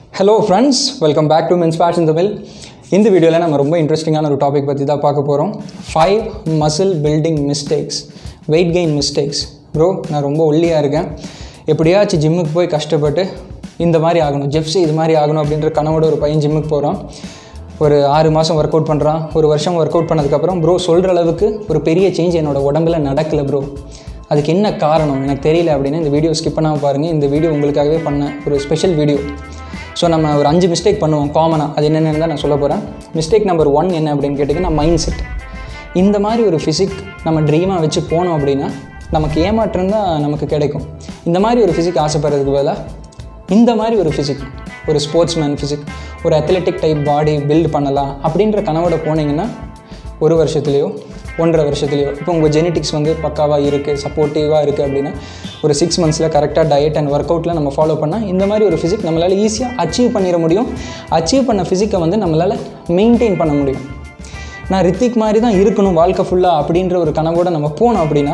hello friends welcome back to men's fashion Tamil இந்த வீடியோவில் நம்ம ரொம்ப இன்ட்ரெஸ்டிங்கான ஒரு டாபிக் பற்றி தான் பார்க்க போகிறோம் five muscle building mistakes weight gain mistakes bro நான் ரொம்ப ஒல்லியாக இருக்கேன் எப்படியாச்சும் ஜிம்முக்கு போய் கஷ்டப்பட்டு இந்த மாதிரி ஆகணும் ஜெப்ஸ் இது மாதிரி ஆகணும் அப்படின்ற கனவோட ஒரு பையன் ஜிம்முக்கு போகிறான் ஒரு ஆறு மாதம் ஒர்க் அவுட் பண்ணுறான் ஒரு வருஷம் ஒர்க் அவுட் பண்ணதுக்கப்புறம் ப்ரோ சொல்கிற அளவுக்கு ஒரு பெரிய சேஞ்ச் என்னோட உடம்புல நடக்கலை ப்ரோ அதுக்கு என்ன காரணம் எனக்கு தெரியல அப்படின்னு இந்த வீடியோ ஸ்கிப் பண்ணாமல் பாருங்கள் இந்த வீடியோ உங்களுக்காகவே பண்ண ஒரு ஸ்பெஷல் வீடியோ ஸோ நம்ம ஒரு அஞ்சு மிஸ்டேக் பண்ணுவோம் காமனாக அது என்னென்னு தான் நான் சொல்ல போகிறேன் மிஸ்டேக் நம்பர் ஒன் என்ன அப்படின்னு கேட்டிங்கன்னா மைண்ட் செட் இந்த மாதிரி ஒரு ஃபிசிக் நம்ம ட்ரீமாக வச்சு போனோம் அப்படின்னா நமக்கு ஏமாற்றம் தான் நமக்கு கிடைக்கும் இந்த மாதிரி ஒரு ஃபிசிக் ஆசைப்படுறதுக்கு பதிலாக இந்த மாதிரி ஒரு ஃபிசிக் ஒரு ஸ்போர்ட்ஸ் மேன் ஃபிசிக் ஒரு அத்லெட்டிக் டைப் பாடி பில்ட் பண்ணலாம் அப்படின்ற கனவோட போனீங்கன்னா ஒரு வருஷத்துலேயோ ஒன்றரை வருஷத்துலையோ இப்போ உங்கள் ஜெனட்டிக்ஸ் வந்து பக்காவாக இருக்குது சப்போர்ட்டிவாக இருக்குது அப்படின்னா ஒரு சிக்ஸ் மந்த்ஸில் கரெக்டாக டயட் அண்ட் ஒர்க் அவுட்டில் நம்ம ஃபாலோ பண்ணால் இந்த மாதிரி ஒரு ஃபிசிக் நம்மளால் ஈஸியாக அச்சீவ் பண்ணிட முடியும் அச்சீவ் பண்ண ஃபிசிக்கை வந்து நம்மளால் மெயின்டைன் பண்ண முடியும் நான் ரித்திக் மாதிரி தான் இருக்கணும் வாழ்க்கை ஃபுல்லாக அப்படின்ற ஒரு கனவோடு நம்ம போனோம் அப்படின்னா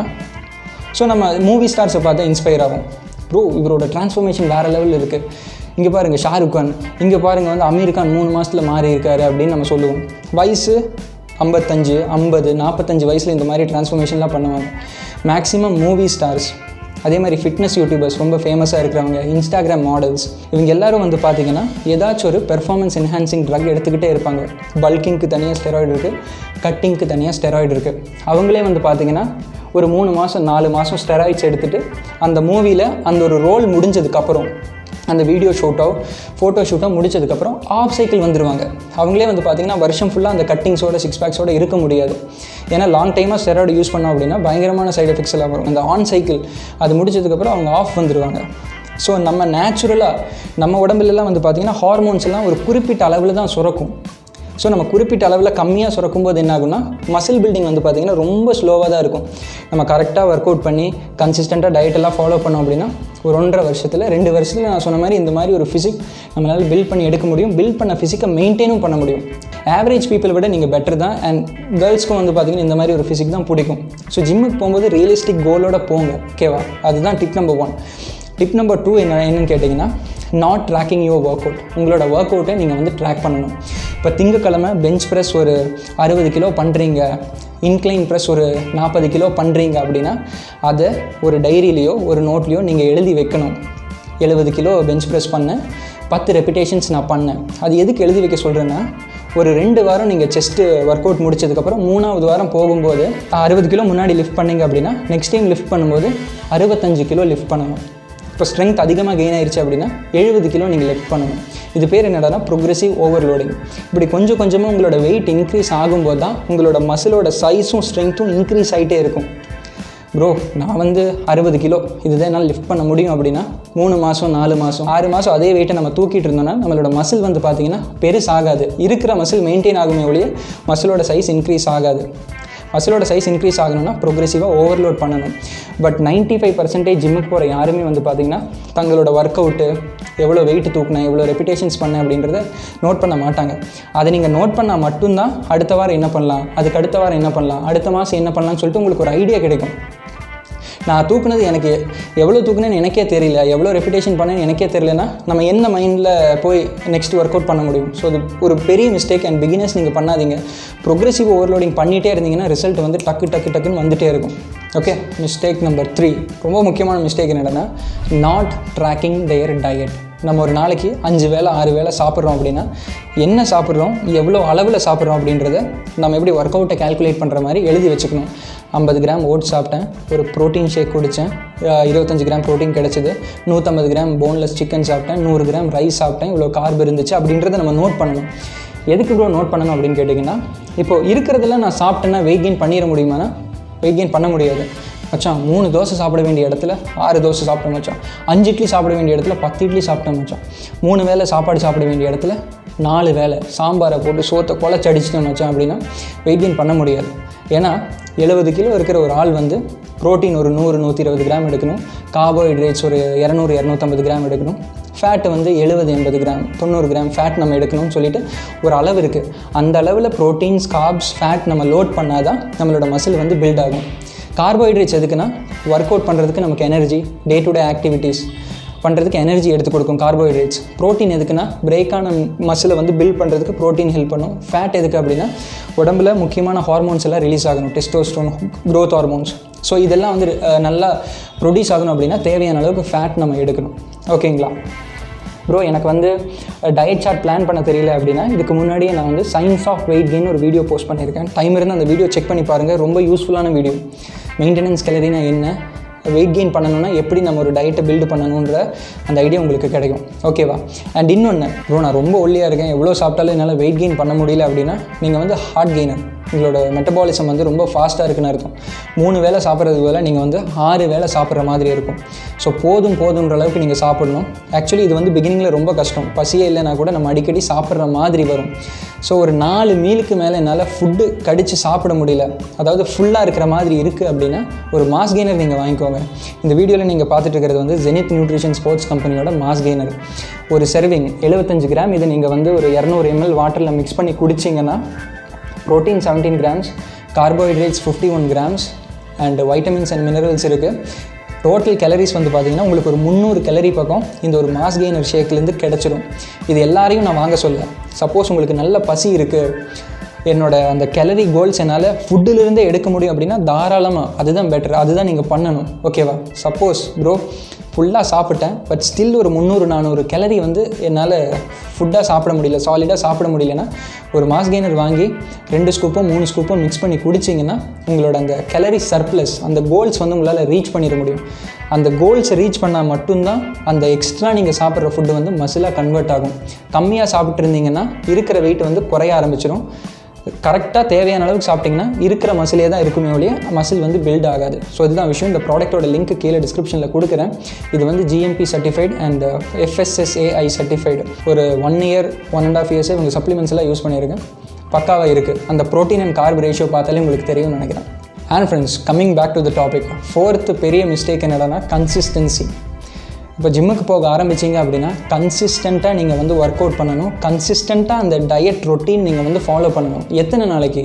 ஸோ நம்ம மூவி ஸ்டார்ஸை பார்த்தா இன்ஸ்பயர் ஆகும் ப்ரோ இவரோட டிரான்ஸ்ஃபர்மேஷன் வேறு லெவலில் இருக்குது இங்கே பாருங்கள் ஷாருக் கான் இங்கே பாருங்கள் வந்து அமீர் கான் மூணு மாதத்தில் மாறி இருக்காரு அப்படின்னு நம்ம சொல்லுவோம் வயசு ஐம்பத்தஞ்சு ஐம்பது நாற்பத்தஞ்சு வயசில் இந்த மாதிரி டிரான்ஸ்ஃபர்மேஷன்லாம் பண்ணுவாங்க மேக்ஸிமம் மூவி ஸ்டார்ஸ் அதே மாதிரி ஃபிட்னஸ் யூடியூபர்ஸ் ரொம்ப ஃபேமஸாக இருக்கிறவங்க இன்ஸ்டாகிராம் மாடல்ஸ் இவங்க எல்லாரும் வந்து பார்த்தீங்கன்னா ஏதாச்சும் ஒரு பெர்ஃபார்மன்ஸ் என்ஹான்சிங் ட்ரக் எடுத்துக்கிட்டே இருப்பாங்க பல்கிங்க்கு தனியாக ஸ்டெராய்டு இருக்குது கட்டிங்க்கு தனியாக ஸ்டெராய்டு இருக்குது அவங்களே வந்து பார்த்தீங்கன்னா ஒரு மூணு மாதம் நாலு மாதம் ஸ்டெராய்ட்ஸ் எடுத்துகிட்டு அந்த மூவியில் அந்த ஒரு ரோல் முடிஞ்சதுக்கப்புறம் அந்த வீடியோ ஷூட்டோ ஃபோட்டோ ஷூட்டோ முடிச்சதுக்கப்புறம் ஆஃப் சைக்கிள் வந்துடுவாங்க அவங்களே வந்து பார்த்திங்கன்னா வருஷம் ஃபுல்லாக அந்த கட்டிங்ஸோட சிக்ஸ் பேக்ஸோட இருக்க முடியாது ஏன்னா லாங் டைமாக ஸ்டெராய்டு யூஸ் பண்ணோம் அப்படின்னா பயங்கரமான சைடு எஃபெக்ட்ஸ் எல்லாம் வரும் அந்த ஆன் சைக்கிள் அது முடிச்சதுக்கப்புறம் அவங்க ஆஃப் வந்துடுவாங்க ஸோ நம்ம நேச்சுரலாக நம்ம உடம்புலலாம் வந்து பார்த்திங்கன்னா ஹார்மோன்ஸ் எல்லாம் ஒரு குறிப்பிட்ட அளவில் தான் சுரக்கும் ஸோ நம்ம குறிப்பிட்ட அளவில் கம்மியாக சுரக்கும் போது என்ன ஆகும்னா மசில் பில்டிங் வந்து பார்த்திங்கன்னா ரொம்ப ஸ்லோவாக தான் இருக்கும் நம்ம கரெக்டாக ஒர்க் அவுட் பண்ணி கன்சிஸ்டண்ட்டாக டயட் எல்லாம் ஃபாலோ பண்ணோம் அப்படின்னா ஒரு ஒன்றரை வருஷத்தில் ரெண்டு வருஷத்தில் நான் சொன்ன மாதிரி இந்த மாதிரி ஒரு ஃபிசிக் நம்மளால் பில்ட் பண்ணி எடுக்க முடியும் பில்ட் பண்ண ஃபிசிக்கை மெயின்டைனும் பண்ண முடியும் ஆவரேஜ் பீப்புள் விட நீங்கள் பெட்டர் தான் அண்ட் கேர்ள்ஸ்க்கும் வந்து பார்த்திங்கன்னா இந்த மாதிரி ஒரு ஃபிசிக் தான் பிடிக்கும் ஸோ ஜிம்முக்கு போகும்போது ரியலிஸ்டிக் கோலோட போங்க ஓகேவா அதுதான் tip number one tip number two என்ன என்னன்னு கேட்டிங்கன்னா not tracking your workout உங்களோட ஒர்க் அவுட்டை நீங்கள் வந்து ட்ராக் பண்ணணும் இப்போ திங்கக்கிழமை பெஞ்ச் ப்ரெஸ் ஒரு அறுபது கிலோ பண்ணுறீங்க இன்க்ளைன் ப்ரெஸ் ஒரு நாற்பது கிலோ பண்ணுறீங்க அப்படின்னா அதை ஒரு டைரியிலையோ ஒரு நோட்லேயோ நீங்கள் எழுதி வைக்கணும் எழுபது கிலோ பெஞ்ச் ப்ரெஸ் பண்ணேன் பத்து ரெப்பிடேஷன்ஸ் நான் பண்ணேன் அது எதுக்கு எழுதி வைக்க சொல்கிறேன்னா ஒரு ரெண்டு வாரம் நீங்கள் செஸ்ட்டு ஒர்க் அவுட் முடிச்சதுக்கப்புறம் மூணாவது வாரம் போகும்போது அறுபது கிலோ முன்னாடி லிஃப்ட் பண்ணீங்க அப்படின்னா நெக்ஸ்ட் டைம் லிஃப்ட் பண்ணும்போது அறுபத்தஞ்சு கிலோ லிஃப்ட் பண்ணணும் இப்போ ஸ்ட்ரென்த் அதிகமாக கெயின் ஆயிடுச்சு அப்படின்னா எழுபது கிலோ நீங்கள் லிஃப்ட் பண்ணணும் இது பேர் என்னடானா ப்ரோக்ரெசிவ் ஓவர்லோடிங் இப்படி கொஞ்சம் கொஞ்சமாக உங்களோட வெயிட் இன்க்ரீஸ் ஆகும்போது தான் உங்களோட மசிலோட சைஸும் ஸ்ட்ரென்த்தும் இன்க்ரீஸ் ஆகிட்டே இருக்கும் ப்ரோ நான் வந்து அறுபது கிலோ இதுதான் என்னால் லிஃப்ட் பண்ண முடியும் அப்படின்னா மூணு மாதம் நாலு மாதம் ஆறு மாதம் அதே வெயிட்டை நம்ம தூக்கிட்டு இருந்தோம்னா நம்மளோட மசில் வந்து பார்த்திங்கன்னா பெருசாகாது இருக்கிற மசில் மெயின்டைன் ஆகுமே ஒழிய மசிலோட சைஸ் இன்க்ரீஸ் ஆகாது மசிலோட சைஸ் இன்க்ரீஸ் ஆகணும்னா ப்ரோக்ரெசிவாக ஓவர்லோட் பண்ணணும் பட் நைன்ட்டி ஃபைவ் பர்சன்டேஜ் ஜிம்முக்கு போகிற யாருமே வந்து பார்த்திங்கன்னா தங்களோட ஒர்க் அவுட்டு எவ்வளோ வெயிட் தூக்கினேன் எவ்வளோ ரெப்பிடேஷன்ஸ் பண்ணேன் அப்படின்றத நோட் பண்ண மாட்டாங்க அதை நீங்கள் நோட் பண்ணால் மட்டும்தான் அடுத்த வாரம் என்ன பண்ணலாம் அதுக்கு அடுத்த வாரம் என்ன பண்ணலாம் அடுத்த மாதம் என்ன பண்ணலாம்னு சொல்லிட்டு உங்களுக்கு ஒரு ஐடியா கிடைக்கும் நான் தூக்குனது எனக்கு எவ்வளோ தூக்குனேன்னு எனக்கே தெரியல எவ்வளோ ரெப்புடேஷன் பண்ணேன்னு எனக்கே தெரியலனா நம்ம என்ன மைண்டில் போய் நெக்ஸ்ட் ஒர்க் அவுட் பண்ண முடியும் ஸோ அது ஒரு பெரிய மிஸ்டேக் அண்ட் பிகினர்ஸ் நீங்கள் பண்ணாதீங்க ப்ரோக்ரெசிவ் ஓவர்லோடிங் பண்ணிகிட்டே இருந்தீங்கன்னா ரிசல்ட் வந்து டக்கு டக்கு டக்குன்னு வந்துகிட்டே இருக்கும் ஓகே மிஸ்டேக் நம்பர் த்ரீ ரொம்ப முக்கியமான மிஸ்டேக் என்னென்னா நாட் ட்ராக்கிங் their டயட் நம்ம ஒரு நாளைக்கு அஞ்சு வேளை ஆறு வேளை சாப்பிட்றோம் அப்படின்னா என்ன சாப்பிட்றோம் எவ்வளோ அளவில் சாப்பிட்றோம் அப்படின்றத நம்ம எப்படி ஒர்க் அவுட்டை கால்குலேட் பண்ணுற மாதிரி எழுதி வச்சுக்கணும் ஐம்பது கிராம் ஓட்ஸ் சாப்பிட்டேன் ஒரு ப்ரோட்டீன் ஷேக் குடித்தேன் இருபத்தஞ்சு கிராம் ப்ரோட்டீன் கிடச்சிது நூற்றம்பது கிராம் போன்லெஸ் சிக்கன் சாப்பிட்டேன் நூறு கிராம் ரைஸ் சாப்பிட்டேன் இவ்வளோ கார்ப் இருந்துச்சு அப்படின்றத நம்ம நோட் பண்ணணும் எதுக்கு ப்ரோ நோட் பண்ணணும் அப்படின்னு கேட்டிங்கன்னா இப்போ இருக்கிறதுல நான் சாப்பிட்டேன்னா வெயிட் கெயின் பண்ணிட முடியுமானா வெயிட் கெயின் பண்ண முடியாது மச்சான் மூணு தோசை சாப்பிட வேண்டிய இடத்துல ஆறு தோசை சாப்பிட்டேன் மச்சான் அஞ்சு இட்லி சாப்பிட வேண்டிய இடத்துல பத்து இட்லி சாப்பிட்டேன் மச்சான் மூணு வேளை சாப்பாடு சாப்பிட வேண்டிய இடத்துல நாலு வேளை சாம்பாரை போட்டு சோத்தை குழச்சி அடிச்சிட்டோம் மச்சான் அப்படின்னா வெயிட் கெயின் பண்ண முடியாது ஏன்னா எழுபது கிலோ இருக்கிற ஒரு ஆள் வந்து ப்ரோட்டீன் ஒரு நூறு நூற்றி இருபது கிராம் எடுக்கணும் கார்போஹைட்ரேட்ஸ் ஒரு இரநூறு இரநூத்தம்பது கிராம் எடுக்கணும் ஃபேட் வந்து எழுபது எண்பது கிராம் தொண்ணூறு கிராம் ஃபேட் நம்ம எடுக்கணும்னு சொல்லிட்டு ஒரு அளவு இருக்குது அந்த அளவில் ப்ரோட்டீன்ஸ் கார்ப்ஸ் ஃபேட் நம்ம லோட் பண்ணால் தான் நம்மளோட மசில் வந்து பில்ட் ஆகும் கார்போஹைட்ரேட்ஸ் எதுக்குன்னா ஒர்க் அவுட் பண்ணுறதுக்கு நமக்கு energy day to day activities பண்ணுறதுக்கு எனர்ஜி எடுத்து கொடுக்கும் கார்போஹைட்ரேட்ஸ் ப்ரோட்டீன் எதுக்குன்னா பிரேக்கான மசிலை வந்து பில்ட் பண்ணுறதுக்கு ப்ரோட்டீன் ஹெல்ப் பண்ணும் ஃபேட் எதுக்கு அப்படின்னா உடம்புல முக்கியமான ஹார்மோன்ஸ் எல்லாம் ரிலீஸ் ஆகணும் டெஸ்டோஸ்டோன் க்ரோத் ஹார்மோன்ஸ் ஸோ இதெல்லாம் வந்து அஹ், நல்லா ப்ரொடியூஸ் ஆகணும் அப்படின்னா தேவையான அளவுக்கு ஃபேட் நம்ம எடுக்கணும் ஓகேங்களா ப்ரோ எனக்கு வந்து டயட் சார்ட் பிளான் பண்ண தெரியல அப்படின்னா இதுக்கு முன்னாடியே நான் வந்து சயின்ஸ் ஆஃப் வெயிட் கெயின் ஒரு வீடியோ போஸ்ட் பண்ணியிருக்கேன் டைம் இருந்து அந்த வீடியோ செக் பண்ணி பாருங்கள் ரொம்ப யூஸ்ஃபுல்லான வீடியோ மெயின்டெனன்ஸ் கேலரினா என்ன வெயிட் கெயின் பண்ணணும்னா எப்படி நம்ம ஒரு டயட்டை பில்டு பண்ணணுன்ற அந்த ஐடியா உங்களுக்கு கிடைக்கும் ஓகேவா அண்ட் இன்னொன்று ப்ரோ நான் ரொம்ப ஒல்லியாக இருக்கேன் எவ்வளோ சாப்பிட்டாலும் என்னால் வெயிட் கெயின் பண்ண முடியல அப்படின்னா நீங்கள் வந்து ஹார்ட் கெய்னர் உங்களோட மெட்டபாலிசம் வந்து ரொம்ப ஃபாஸ்ட்டாக இருக்குன்னு அர்த்தம் மூணு வேளை சாப்பிட்றது போல் நீங்கள் வந்து ஆறு வேளை சாப்பிட்ற மாதிரி இருக்கும் ஸோ போதும் போதுன்ற அளவுக்கு நீங்கள் சாப்பிடணும் ஆக்சுவலி இது வந்து பிகினிங்கில் ரொம்ப கஷ்டம் பசியே இல்லைனா கூட நம்ம அடிக்கடி சாப்பிட்ற மாதிரி வரும் ஸோ ஒரு நாலு மீலுக்கு மேலே என்னால் ஃபுட்டு கடித்து சாப்பிட முடியல அதாவது ஃபுல்லாக இருக்கிற மாதிரி இருக்குது அப்படின்னா ஒரு மாஸ் கெய்னர் நீங்கள் வாங்கிக்கோங்க இந்த வீடியோவில் நீங்கள் பார்த்துட்டு இருக்கிறது வந்து ஜெனித் நியூட்ரிஷன் ஸ்போர்ட்ஸ் கம்பெனியோட மாஸ் கெய்னர் ஒரு சர்விங் 75 கிராம் இதை நீங்கள் வந்து ஒரு இரநூறு எம்எல் வாட்டரில் மிக்ஸ் பண்ணி குடிச்சிங்கன்னா protein 17 grams carbohydrates fifty one grams and vitamins and minerals இருக்குது டோட்டல் கேலரிஸ் வந்து பார்த்தீங்கன்னா உங்களுக்கு ஒரு முந்நூறு கேலரி பக்கம் இந்த ஒரு மாஸ் கெய்னர் ஷேக்லேருந்து கிடச்சிரும் இது எல்லாரையும் நான் வாங்க சொல்ல சப்போஸ் உங்களுக்கு நல்ல பசி இருக்குது என்னோட அந்த கேலரி கோல்ஸ் என்னால் ஃபுட்டிலிருந்தே எடுக்க முடியும் அப்படின்னா தாராளமாக அதுதான் பெட்டர் அதுதான் நீங்கள் பண்ணணும் ஓகேவா சப்போஸ் ப்ரோ ஃபுல்லாக சாப்பிட்டேன் பட் ஸ்டில் ஒரு முந்நூறு நானூறு கேலரி வந்து என்னால் ஃபுட்டாக சாப்பிட முடியல சாலிடாக சாப்பிட முடியலன்னா ஒரு மாஸ் கெய்னர் வாங்கி ரெண்டு ஸ்கூப்போ மூணு ஸ்கூப்போ மிக்ஸ் பண்ணி குடிச்சிங்கன்னா உங்களோட அந்த கேலரி சர்ப்ளஸ் அந்த கோல்ஸ் வந்து உங்களால் ரீச் பண்ணிட முடியும் அந்த கோல்ஸை ரீச் பண்ணால் மட்டும்தான் அந்த எக்ஸ்ட்ரா நீங்கள் சாப்பிட்ற ஃபுட்டு வந்து மசிலாக கன்வெர்ட் ஆகும் கம்மியாக சாப்பிட்டு இருந்தீங்கன்னா இருக்கிற வெயிட் வந்து குறைய ஆரம்பிச்சிடும் கரெக்டாக தேவையான அளவுக்கு சாப்பிட்டிங்கன்னா இருக்கிற மசிலே தான் இருக்குமே ஒழிய மசில் வந்து பில்ட் ஆகாது ஸோ இதுதான் விஷயம் இந்த ப்ராடக்ட்டோட லிங்க் கீழே டிஸ்கிரிப்ஷனில் கொடுக்குறேன் இது வந்து GMP certified and FSSAI certified ஒரு one year one and half இயர்ஸே இவங்க சப்ளிமெண்ட்ஸ் எல்லாம் யூஸ் பண்ணியிருக்கேன் பக்காவாக இருக்குது அந்த ப்ரோட்டீன் அண்ட் கார்ப் ரேஷியோ பார்த்தாலே உங்களுக்கு தெரியும்னு நினைக்கிறேன் and friends coming back to the topic fourth பெரிய மிஸ்டேக் என்னடானா கன்சிஸ்டன்சி இப்போ ஜிம்முக்கு போக ஆரம்பிச்சீங்க அப்படின்னா கன்சிஸ்டண்ட்டாக நீங்கள் வந்து ஒர்க் அவுட் பண்ணணும் கன்சிஸ்டண்ட்டாக அந்த டயட் ரொட்டீன் நீங்கள் வந்து ஃபாலோ பண்ணணும் எத்தனை நாளைக்கு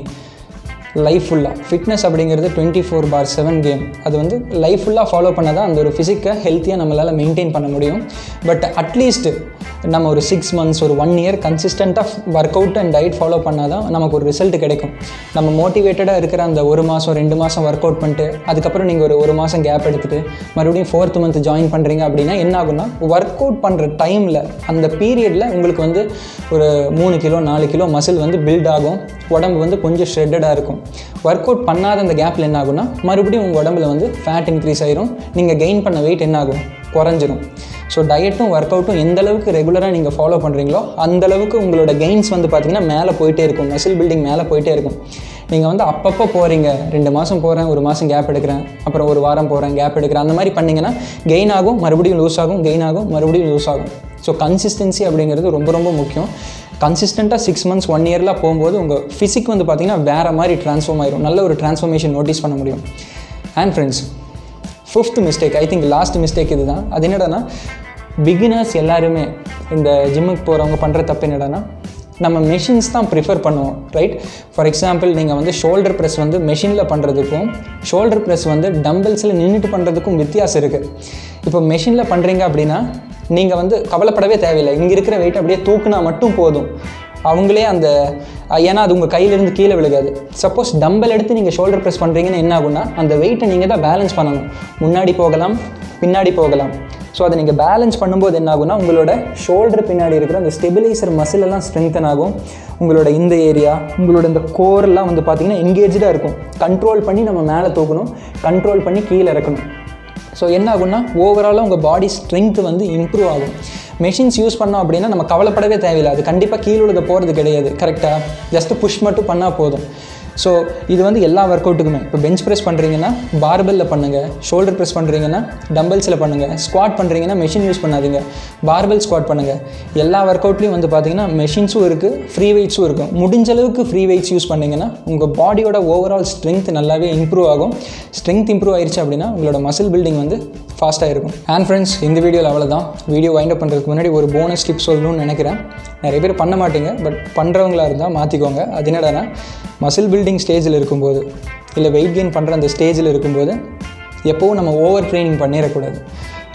லைஃப் ஃபுல்லாக ஃபிட்னஸ் அப்படிங்கிறது twenty four by seven game அது வந்து லைஃப் ஃபுல்லாக ஃபாலோ பண்ணால் தான் அந்த ஒரு ஃபிசிக்கை ஹெல்த்தியாக நம்மளால் மெயின்டைன் பண்ண முடியும் பட் அட்லீஸ்ட் நம்ம ஒரு சிக்ஸ் மந்த்ஸ் ஒரு ஒன் இயர் கன்சிஸ்டண்ட்டாக work out and diet follow பண்ணால் தான் நமக்கு ஒரு ரிசல்ட் கிடைக்கும் நம்ம மோட்டிவேட்டடாக இருக்கிற அந்த ஒரு மாதம் ரெண்டு மாதம் ஒர்க் அவுட் பண்ணிட்டு அதுக்கப்புறம் நீங்கள் ஒரு ஒரு மாதம் கேப் எடுத்துகிட்டு மறுபடியும் ஃபோர்த் மந்த் ஜாயின் பண்ணுறீங்க அப்படின்னா என்ன ஆகும்னா ஒர்க் அவுட் பண்ணுற டைமில் அந்த பீரியடில் உங்களுக்கு வந்து ஒரு மூணு கிலோ நாலு கிலோ மசில் வந்து பில்ட் ஆகும் உடம்பு வந்து கொஞ்சம் ஷ்ரெட்டடாக இருக்கும் ஒர்க் அவுட் பண்ணாத அந்த கேப்பில் என்ன ஆகும்னா மறுபடியும் உங்கள் உடம்புல வந்து ஃபேட் இன்க்ரீஸ் ஆயிரும் நீங்கள் கெயின் பண்ண வெயிட் என்ன ஆகும் குறைஞ்சிரும் ஸோ டயட்டும் ஒர்க் அவுட்டும் எந்த அளவுக்கு ரெகுலராக நீங்கள் ஃபாலோ பண்ணுறீங்களோ அந்த அளவுக்கு உங்களோட கெயின்ஸ் வந்து பார்த்திங்கன்னா மேலே போயிட்டே இருக்கும் மசில் பில்டிங் மேலே போயிட்டே இருக்கும் நீங்கள் வந்து அப்பப்போ போகிறீங்க ரெண்டு மாதம் போகிறேன் ஒரு மாதம் கேப் எடுக்கிறேன் அப்புறம் ஒரு வாரம் போகிறேன் கேப் எடுக்கிறேன் அந்த மாதிரி பண்ணிங்கன்னா கெயின் ஆகும் மறுபடியும் லூஸ் ஆகும் கெயின் ஆகும் மறுபடியும் லூஸ் ஆகும் ஸோ கன்சிஸ்டன்சி அப்படிங்கிறது ரொம்ப ரொம்ப முக்கியம் கன்சிஸ்டண்ட்டாக சிக்ஸ் மந்த்ஸ் ஒன் இயரில் போகும்போது உங்கள் ஃபிசிக் வந்து பார்த்திங்கன்னா வேறு மாதிரி ட்ரான்ஸ்ஃபார்ம் ஆயிரும் நல்ல ஒரு ட்ரான்ஸ்ஃபர்மேஷன் நோட்டீஸ் பண்ண முடியும் and friends fifth mistake I think last mistake இது தான் அது என்னடான்னா பிகினர்ஸ் எல்லாருமே இந்த ஜிம்முக்கு போகிறவங்க பண்ணுற தப்பு என்னடான்னா நம்ம மெஷின்ஸ் தான் ப்ரிஃபர் பண்ணுவோம் ரைட் ஃபார் எக்ஸாம்பிள் நீங்கள் வந்து ஷோல்டர் ப்ரெஸ் வந்து மெஷினில் பண்ணுறதுக்கும் ஷோல்டர் ப்ரெஸ் வந்து டம்பிள்ஸில் நின்றுட்டு பண்ணுறதுக்கும் வித்தியாசம் இருக்குது இப்போ மெஷினில் பண்ணுறீங்க அப்படின்னா நீங்கள் வந்து கவலைப்படவே தேவையில்லை இங்கே இருக்கிற வெயிட் அப்படியே தூக்குனா மட்டும் போதும் அவங்களே அந்த ஏன்னா அது உங்கள் கையிலேருந்து கீழே விழுகாது சப்போஸ் டம்பல் எடுத்து நீங்கள் ஷோல்டர் ப்ரெஸ் பண்ணுறீங்கன்னு என்ன ஆகும்னா அந்த வெயிட்டை நீங்கள் தான் பேலன்ஸ் பண்ணணும் முன்னாடி போகலாம் பின்னாடி போகலாம் ஸோ அதை நீங்கள் பேலன்ஸ் பண்ணும்போது என்ன ஆகும்னா உங்களோட ஷோல்டர் பின்னாடி இருக்கிற அந்த ஸ்டெபிலைசர் மசில் எல்லாம் ஸ்ட்ரென்தன் ஆகும் உங்களோட இந்த ஏரியா உங்களோட இந்த கோரெல்லாம் வந்து பார்த்திங்கன்னா எங்கேஜாக இருக்கும் கண்ட்ரோல் பண்ணி நம்ம மேலே தூக்கணும் கண்ட்ரோல் பண்ணி கீழே இறக்கணும் ஸோ என்ன ஆகும்னா ஓவராலாக உங்கள் பாடி ஸ்ட்ரென்த் வந்து இம்ப்ரூவ் ஆகும் மெஷின்ஸ் யூஸ் பண்ணோம் அப்படின்னா நம்ம கவலைப்படவே தேவையில்லை அது கண்டிப்பாக கீழே உள்ள போகிறது கிடையாது கரெக்டாக ஜஸ்ட் புஷ் மட்டும் பண்ணால் போதும் ஸோ இது வந்து எல்லா ஒர்க் அவுட்டுக்குமே இப்போ பெஞ்ச் ப்ரெஸ் பண்ணுறீங்கன்னா பார்பெல்லில் பண்ணுங்கள் ஷோல்டர் ப்ரெஸ் பண்ணுறீங்கன்னா டம்பல்ஸில் பண்ணுங்கள் ஸ்குவாட் பண்ணுறீங்கன்னா மெஷின் யூஸ் பண்ணாதீங்க பார்பெல் ஸ்குவாட் பண்ணுங்கள் எல்லா ஒர்க் அவுட்லேயும் வந்து பார்த்தீங்கன்னா மெஷின்ஸும் இருக்குது ஃப்ரீ வெயிட்ஸும் இருக்கும் முடிஞ்ச அளவுக்கு ஃப்ரீ வெயிட்ஸ் யூஸ் பண்ணிங்கன்னா உங்கள் பாடியோட ஓவரால் ஸ்ட்ரென்த் நல்லாவே இம்ப்ரூவ் ஆகும் ஸ்ட்ரென்த் இம்ப்ரூவ் ஆயிடுச்சு அப்படின்னா உங்களோட மசில் பில்டிங் வந்து ஃபாஸ்ட்டாக இருக்கும் அண்ட் ஃப்ரெண்ட்ஸ் இந்த வீடியோவில் அவ்வளோதான் வீடியோ வைண்ட் அப் பண்ணுறதுக்கு முன்னாடி ஒரு போனஸ் டிப் சொல்லணும்னு நினைக்கிறேன் நிறைய பேர் பண்ண மாட்டீங்க பட் பண்ணுறவங்களா இருந்தால் மாற்றிக்கோங்க அது என்னடானா மசில் பில்டிங் ஸ்டேஜில் இருக்கும்போது இல்லை வெயிட் கெயின் பண்ணுற அந்த ஸ்டேஜில் இருக்கும்போது எப்போவும் நம்ம ஓவர் ட்ரைனிங் பண்ணிடக்கூடாது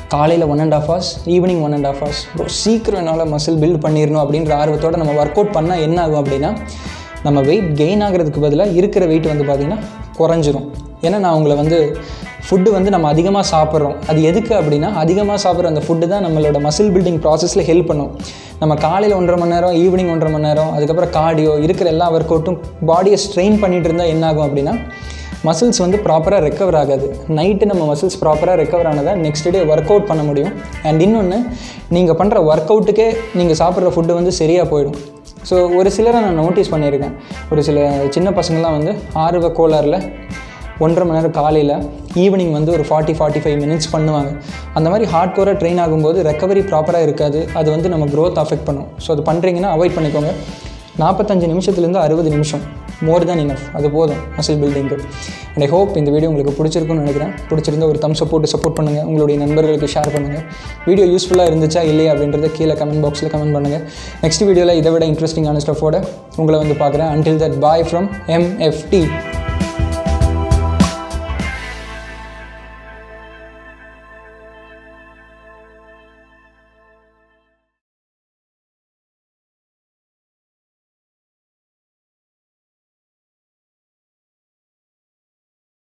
காலையில் one and half hours evening one and half hours bro சீக்கிரம் என்னால் மசில் பில்ட் பண்ணிடணும் அப்படின்ற ஆர்வத்தோடு நம்ம ஒர்க் அவுட் பண்ணால் என்ன ஆகும் அப்படின்னா நம்ம வெயிட் கெயின் ஆகிறதுக்கு பதிலாக இருக்கிற வெயிட் வந்து பார்த்திங்கன்னா குறைஞ்சிரும் ஏன்னா நான் உங்களை வந்து ஃபுட்டு வந்து நம்ம அதிகமாக சாப்பிட்றோம் அது எதுக்கு அப்படின்னா அதிகமாக சாப்பிட்ற அந்த ஃபுட்டு தான் நம்மளோட மசில் பில்டிங் ப்ராசஸில் ஹெல்ப் பண்ணும் நம்ம காலையில் ஒன்றரை மணி நேரம் ஈவினிங் ஒன்றரை மணி நேரம் அதுக்கப்புறம் கார்டியோ இருக்கிற எல்லா ஒர்க் அவுட்டும் பாடியை ஸ்ட்ரெயின் பண்ணிட்டு இருந்தால் என்ன ஆகும் அப்படின்னா மசில்ஸ் வந்து ப்ராப்பராக ரெக்கவர் ஆகாது நைட்டு நம்ம மசில்ஸ் ப்ராப்பராக ரெக்கவர் ஆனதாக நெக்ஸ்ட் டே ஒர்க் அவுட் பண்ண முடியும் அண்ட் இன்னொன்று நீங்கள் பண்ணுற ஒர்க் அவுட்டுக்கே நீங்கள் சாப்பிட்ற ஃபுட்டு வந்து சரியாக போயிடும் ஸோ ஒரு சிலரை நான் நோட்டீஸ் பண்ணியிருக்கேன் ஒரு சில சின்ன பசங்கள்லாம் வந்து ஆர்வ கோளாறில் ஒன்றரை மணி நேரம் காலையில் ஈவினிங் வந்து ஒரு ஃபார்ட்டி ஃபார்ட்டி ஃபைவ் மினிட்ஸ் பண்ணுவாங்க அந்த மாதிரி ஹார்ட் கோராக ட்ரெயின் ஆகும்போது ரெக்கவரி ப்ராப்பராக இருக்காது அது வந்து நம்ம க்ரோத் அஃபெக்ட் பண்ணும் ஸோ அது பண்ணுறீங்கன்னா அவாய்ட் பண்ணிக்கோங்க நாற்பத்தஞ்சு நிமிஷத்துலேருந்து அறுபது நிமிஷம் மோர் தேன் இனஃப் அது போதும் மசில் பில்டிங்க்கு அண்ட் ஐ ஹோப் இந்த வீடியோ உங்களுக்கு பிடிச்சிருக்குன்னு நினைக்கிறேன் பிடிச்சிருந்த ஒரு தம்ஸ் போட்டு சப்போர்ட் பண்ணுங்கள் உங்களுடைய நண்பர்களுக்கு ஷேர் பண்ணுங்கள் வீடியோ யூஸ்ஃபுல்லாக இருந்துச்சா இல்லையா அப்படின்றத கீழே கமெண்ட் பாக்ஸில் கமெண்ட் பண்ணுங்கள் நெக்ஸ்ட் வீடியோவில் இதை விட இன்ட்ரெஸ்டிங்கான ஸ்டஃபோட உங்களை வந்து பார்க்குறேன் until that bye from MFD